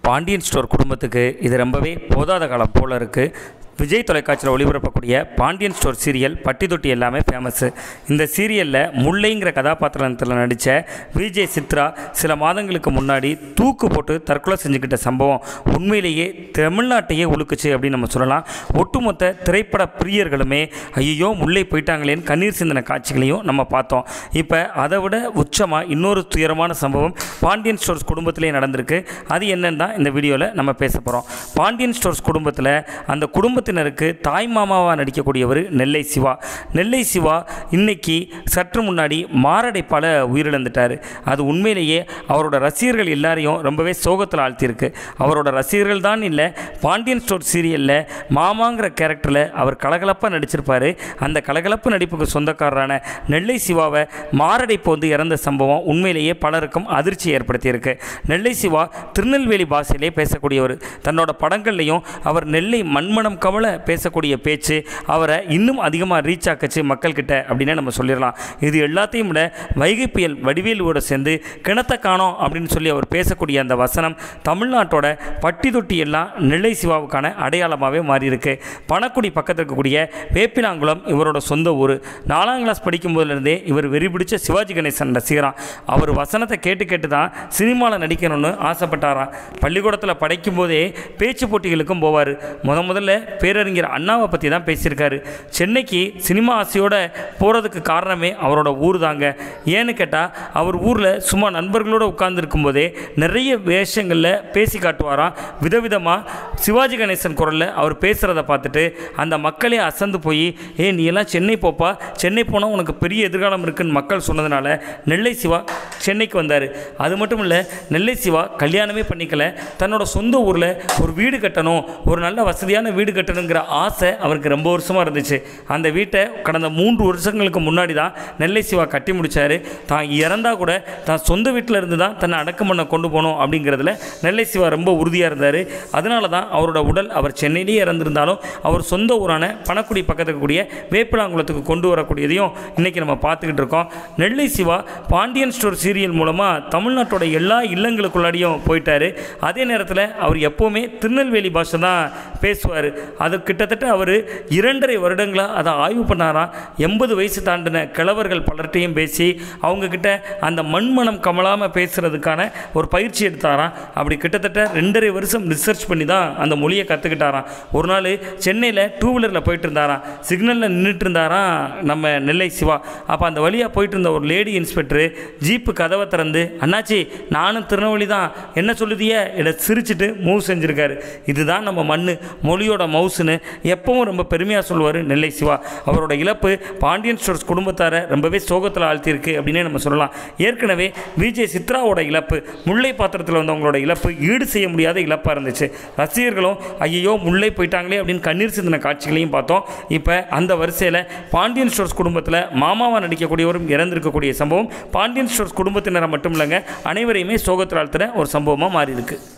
Pandian store குடும்பத்துக்கு இது ரொம்பவே போதாத காலம் போல இருக்குது விஜய் தொலைக்காட்சியில் ஒளிபரப்பக்கூடிய பாண்டியன் ஸ்டோர் சீரியல் பட்டி தொட்டி எல்லாமே ஃபேமஸ்ஸு இந்த சீரியலில் முல்லைங்கிற கதாபாத்திரத்தில் நடித்த விஜய் சித்ரா சில மாதங்களுக்கு முன்னாடி தூக்கு போட்டு தற்கொலை செஞ்சுக்கிட்ட சம்பவம் உண்மையிலேயே தமிழ்நாட்டையே உழுக்குச்சு அப்படின்னு நம்ம சொல்லலாம் ஒட்டுமொத்த திரைப்பட பிரியர்களுமே ஐயோ முல்லை போயிட்டாங்களேன்னு கண்ணீர் சிந்தின காட்சிகளையும் நம்ம பார்த்தோம் இப்போ அதை விட உச்சமாக இன்னொரு துயரமான சம்பவம் பாண்டியன் ஸ்டோர்ஸ் குடும்பத்திலே நடந்திருக்கு அது என்னன்னு தான் இந்த வீடியோவில் நம்ம பேச போகிறோம் பாண்டியன் ஸ்டோர்ஸ் குடும்பத்தில் அந்த குடும்பத்தினருக்கு தாய் மாமாவாக நடிக்கக்கூடியவர் நெல்லை சிவா நெல்லை சிவா இன்னைக்கு சற்று முன்னாடி மாரடைப்பால் உயிரிழந்துட்டார் அது உண்மையிலேயே அவரோட ரசிகர்கள் எல்லாரையும் ரொம்பவே சோகத்தில் ஆழ்த்தியிருக்கு அவரோட ரசிகர்கள் தான் இல்லை பாண்டியன் ஸ்டோர் சீரியலில் மாமாங்கிற கேரக்டரில் அவர் கலகலப்பாக நடிச்சிருப்பார் அந்த கலகலப்பு நடிப்புக்கு சொந்தக்காரரான நெல்லை சிவாவை மாரடைப்பு வந்து இறந்த சம்பவம் உண்மையிலேயே பலருக்கும் அதிர்ச்சி ஏற்படுத்தியிருக்கு நெல்லை சிவா திருநெல்வேலி பாஷையிலே பேசக்கூடியவர் தன்னோட படங்கள்லையும் அவர் நெல்லை மண்மனம் கமல பேசக்கூடிய பேச்சு அவரை இன்னும் அதிகமாக ரீச் ஆக்கச்சு மக்கள்கிட்ட அப்படின்னு நம்ம சொல்லிடலாம் இது எல்லாத்தையும் விட வைகை புயல் வடிவேலுவோட சேர்ந்து கிணத்த காணோம் அப்படின்னு சொல்லி அவர் பேசக்கூடிய அந்த வசனம் தமிழ்நாட்டோட பட்டி தொட்டி எல்லாம் நெல்லை சிவாவுக்கான அடையாளமாகவே மாறியிருக்கு பணக்குடி பக்கத்தில் இருக்கக்கூடிய வேப்பினாங்குளம் இவரோட சொந்த ஊர் நாலாம் கிளாஸ் படிக்கும் போதுலேருந்தே இவர் வெறி பிடிச்ச சிவாஜி கணேசன் ரசிகரான் அவர் வசனத்தை கேட்டு கேட்டு தான் சினிமாவில் நடிக்கணும்னு ஆசைப்பட்டாராம் பள்ளிக்கூடத்தில் படிக்கும் போதே பேச்சு போட்டிகளுக்கும் போவார் முத முதல்ல பேரறிஞர் அண்ணாவை பற்றி தான் பேசியிருக்காரு சென்னைக்கு சினிமா ஆசையோட போகிறதுக்கு காரணமே அவரோட ஊர் தாங்க ஏன்னு கேட்டால் அவர் ஊரில் சும்மா நண்பர்களோடு உட்கார்ந்துருக்கும் போதே நிறைய வேஷங்களில் பேசி காட்டுவாராம் விதவிதமாக சிவாஜி கணேசன் குரலில் அவர் பேசுகிறத பார்த்துட்டு அந்த மக்களே அசந்து போய் ஏ நீ எல்லாம் சென்னை போப்பா சென்னை போனால் உனக்கு பெரிய எதிர்காலம் இருக்குன்னு மக்கள் சொன்னதுனால நெல்லை சிவா சென்னைக்கு வந்தார் அது மட்டும் இல்லை நெல்லை சிவா கல்யாணமே பண்ணிக்கல தன்னோட சொந்த ஊரில் ஒரு வீடு கட்டணும் ஒரு நல்ல வசதியான வீடு கட்டணுங்கிற ஆசை அவருக்கு ரொம்ப வருஷமாக இருந்துச்சு அந்த வீட்டை கடந்த மூன்று வருஷங்களுக்கு முன்னாடி தான் நெல்லை சிவா கட்டி முடித்தார் தான் இறந்தா கூட தான் சொந்த வீட்டில் இருந்து தான் தன்னை அடக்கம் பண்ண கொண்டு போகணும் அப்படிங்கிறதுல நெல்லை சிவா ரொம்ப உறுதியாக இருந்தார் அதனால தான் அவரோட உடல் அவர் சென்னையிலேயே இறந்திருந்தாலும் அவர் சொந்த ஊரான பணக்குடி பக்கத்தில் இருக்கக்கூடிய வேப்பிலாங்குளத்துக்கு கொண்டு வரக்கூடியதையும் இன்றைக்கி நம்ம பார்த்துக்கிட்டு இருக்கோம் நெல்லை சிவா பாண்டியன் ஸ்டோர் சீரியல் மூலமாக தமிழ்நாட்டோட எல்லா இல்லங்களுக்குள்ளாடியும் போயிட்டார் அதே நேரத்தில் அவர் எப்போவுமே திருநெல்வேலி பாஷை தான் பேசுவார் அது கிட்டத்தட்ட அவர் இரண்டரை வருடங்களாக அதை ஆய்வு பண்ணாராம் எண்பது வயசு தாண்டின கிழவர்கள் பலர்கிட்டையும் பேசி அவங்கக்கிட்ட அந்த மண்மனம் கமலாமல் பேசுகிறதுக்கான ஒரு பயிற்சி எடுத்தாராம் அப்படி கிட்டத்தட்ட ரெண்டரை வருஷம் ரிசர்ச் பண்ணி தான் அந்த மொழியை கற்றுக்கிட்டாராம் ஒரு நாள் சென்னையில் டூ வீலரில் போயிட்டு இருந்தாராம் சிக்னலில் நின்றுட்டு இருந்தாராம் நம்ம நெல்லை சிவா அப்போ அந்த வழியாக போயிட்டு இருந்த ஒரு லேடி இன்ஸ்பெக்டரு ஜீப்பு கதவை திறந்து அண்ணாச்சி நானும் திருநெல்வேலி தான் என்ன சொல்லுதியே இதை சிரிச்சிட்டு மூவ் செஞ்சுருக்காரு இதுதான் நம்ம மண் மொழியோட மவுசுன்னு எப்பவும் ரொம்ப பெருமையாக சொல்லுவார் நெல்லை சிவா அவரோட இழப்பு பாண்டியன் ஸ்டோர்ஸ் குடும்பத்தாரை ரொம்பவே சோகத்தில் ஆழ்த்தியிருக்கு அப்படின்னே நம்ம சொல்லலாம் ஏற்கனவே விஜய் சித்ராவோட இழப்பு முல்லை பாத்திரத்தில் வந்தவங்களோட இழப்பு ஈடு செய்ய முடியாத இழப்பாக இருந்துச்சு ரசிகர்களும் ஐயோ முல்லை போயிட்டாங்களே அப்படின்னு கண்ணீர் சிந்தின காட்சிகளையும் பார்த்தோம் இப்போ அந்த வரிசையில் பாண்டியன் ஸ்டோர்ஸ் குடும்பத்தில் மாமாவாக நடிக்கக்கூடியவரும் இறந்திருக்கக்கூடிய சம்பவம் பாண்டியன் ஸ்டோர்ஸ் குடும்பத்தினரை மட்டும் இல்லைங்க அனைவரையுமே சோகத்தில் ஆழ்த்துற ஒரு சம்பவமாக மாறி இருக்கு